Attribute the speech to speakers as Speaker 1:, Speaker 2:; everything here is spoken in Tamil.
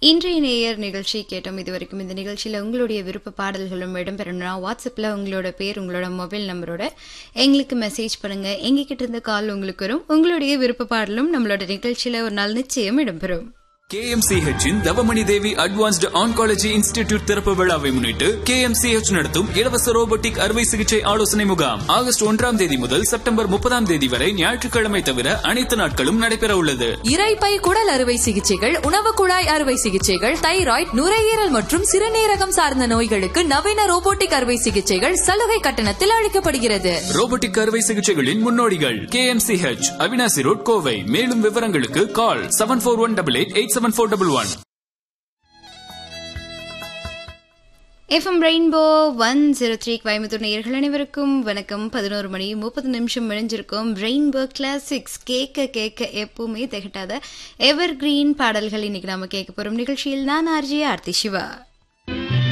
Speaker 1: இன்றைய நேயர் நிகழ்ச்சி கேட்டோம் இது வரைக்கும் இந்த நிகழ்ச்சியில் உங்களுடைய விருப்ப பாடல்களும் இடம்பெறணும்னா வாட்ஸ்அப்பில் உங்களோட பேர் உங்களோட மொபைல் நம்பரோட எங்களுக்கு மெசேஜ் பண்ணுங்க எங்ககிட்ட இருந்த கால் உங்களுக்கு வரும் உங்களுடைய விருப்ப பாடலும் நம்மளோட நிகழ்ச்சியில் ஒரு நாள் நிச்சயம் இடம்பெறும்
Speaker 2: KMCH இன் Thavamani Devi advanced oncology institute திறப்பு விழாவை முன்னிட்டு KMCH நடத்தும் இலவச ரோபோட்டிக் அறுவை சிகிச்சை ஆலோசனை முகாம் ஆகஸ்ட் ஒன்றாம் தேதி முதல் செப்டம்பர் முப்பதாம் தேதி வரை ஞாயிற்றுக்கிழமை தவிர அனைத்து நாட்களும் நடைபெற உள்ளது
Speaker 3: இரைப்பை குடல் அறுவை சிகிச்சைகள் உணவு குழாய் அறுவை சிகிச்சைகள் தைராய்டு நுரையீரல் மற்றும் சிறுநீரகம் சார்ந்த நோய்களுக்கு நவீன ரோபோட்டிக் அறுவை சிகிச்சைகள் சலுகை கட்டணத்தில் அளிக்கப்படுகிறது
Speaker 2: ரோபோட்டிக் அறுவை சிகிச்சைகளின் முன்னோடிகள் KMCH அவினாசி ரோட் கோவை மேலும் விவரங்களுக்கு call seven four one double eight eight seven four double one
Speaker 1: FM rainbow one zero three Coimbatore நேயர்கள் அனைவருக்கும் வணக்கம் பதினோரு மணி முப்பது நிமிஷம் முடிஞ்சிருக்கும் ரெயின்போ கிளாசிக்ஸ் கேட்க கேட்க எப்பவுமே திகட்டாத எவர் கிரீன் பாடல்கள் இன்னைக்கு நாம கேட்க போறோம் நிகழ்ச்சியில் நான் ஆர்ஜி ஆர்த்தி சிவா